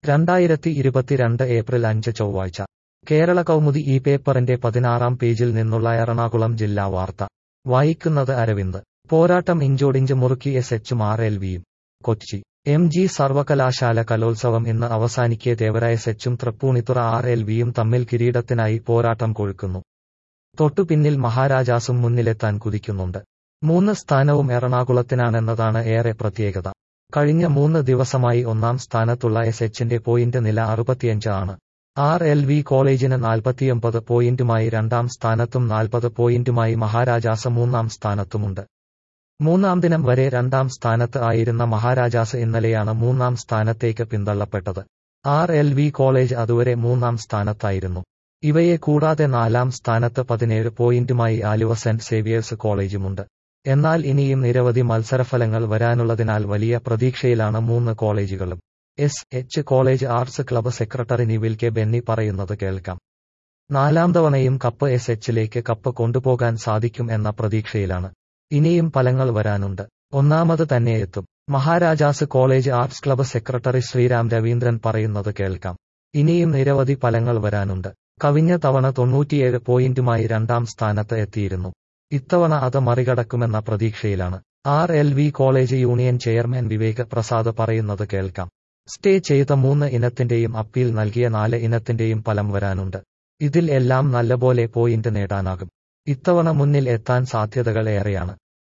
രണ്ടായിരത്തി ഇരുപത്തിരണ്ട് ഏപ്രിൽ അഞ്ച് ചൊവ്വാഴ്ച കേരള കൗമുദി ഈ പേപ്പറിന്റെ പതിനാറാം പേജിൽ നിന്നുള്ള എറണാകുളം ജില്ലാ വാർത്ത വായിക്കുന്നത് അരവിന്ദ് പോരാട്ടം ഇഞ്ചോടിഞ്ച് മുറുക്കി എസ് എച്ചും ആർ എൽ വിയും കൊച്ചി എം ജി സർവകലാശാല കലോത്സവം ഇന്ന് അവസാനിക്കെ തേവര എസ് എച്ചും തൃപ്പൂണിത്തുറ ആർ എൽ വിയും തമ്മിൽ കിരീടത്തിനായി പോരാട്ടം കൊഴുക്കുന്നു തൊട്ടുപിന്നിൽ മഹാരാജാസും മുന്നിലെത്താൻ കുതിക്കുന്നുണ്ട് മൂന്ന് സ്ഥാനവും എറണാകുളത്തിനാണെന്നതാണ് ഏറെ പ്രത്യേകത കഴിഞ്ഞ മൂന്ന് ദിവസമായി ഒന്നാം സ്ഥാനത്തുള്ള എസ് എച്ചിന്റെ പോയിന്റ് നില അറുപത്തിയഞ്ച് ആണ് ആർ എൽ വി കോളേജിന് നാൽപ്പത്തിയൊമ്പത് പോയിന്റുമായി രണ്ടാം സ്ഥാനത്തും നാൽപ്പത് പോയിന്റുമായി മഹാരാജാസ് മൂന്നാം സ്ഥാനത്തുമുണ്ട് മൂന്നാം ദിനം വരെ രണ്ടാം സ്ഥാനത്ത് ആയിരുന്ന മഹാരാജാസ് ഇന്നലെയാണ് മൂന്നാം സ്ഥാനത്തേക്ക് പിന്തള്ളപ്പെട്ടത് ആർ എൽ വി കോളേജ് അതുവരെ മൂന്നാം സ്ഥാനത്തായിരുന്നു ഇവയെ കൂടാതെ നാലാം സ്ഥാനത്ത് പതിനേഴ് പോയിന്റുമായി ആലുവ സെന്റ് സേവിയേഴ്സ് കോളേജുമുണ്ട് എന്നാൽ ഇനിയും നിരവധി മത്സരഫലങ്ങൾ വരാനുള്ളതിനാൽ വലിയ പ്രതീക്ഷയിലാണ് മൂന്ന് കോളേജുകളും S H college arts club secretary Nivil K Benny പറയുന്നത് കേൾക്കാം നാലാം തവണയും കപ്പ് എസ് എച്ചിലേക്ക് കപ്പ് കൊണ്ടുപോകാൻ സാധിക്കും എന്ന പ്രതീക്ഷയിലാണ് ഇനിയും ഫലങ്ങൾ വരാനുണ്ട് ഒന്നാമത് തന്നെ എത്തും Maharajas college arts club secretary Sreeram Raveendran പറയുന്നത് കേൾക്കാം ഇനിയും നിരവധി ഫലങ്ങൾ വരാനുണ്ട് കവിഞ്ഞ തവണ തൊണ്ണൂറ്റിയേഴ് പോയിന്റുമായി രണ്ടാം സ്ഥാനത്ത് എത്തിയിരുന്നു ഇത്തവണ അത് മറികടക്കുമെന്ന പ്രതീക്ഷയിലാണ് R L V college union chairman Vivek Prasad പറയുന്നത് കേൾക്കാം സ്റ്റേ ചെയ്ത മൂന്ന് ഇനത്തിന്റെയും അപ്പീൽ നൽകിയ നാല് ഇനത്തിന്റെയും ഫലം വരാനുണ്ട് ഇതിൽ എല്ലാം നല്ലപോലെ പോയിന്റ് നേടാനാകും ഇത്തവണ മുന്നിൽ എത്താൻ സാധ്യതകൾ ഏറെയാണ്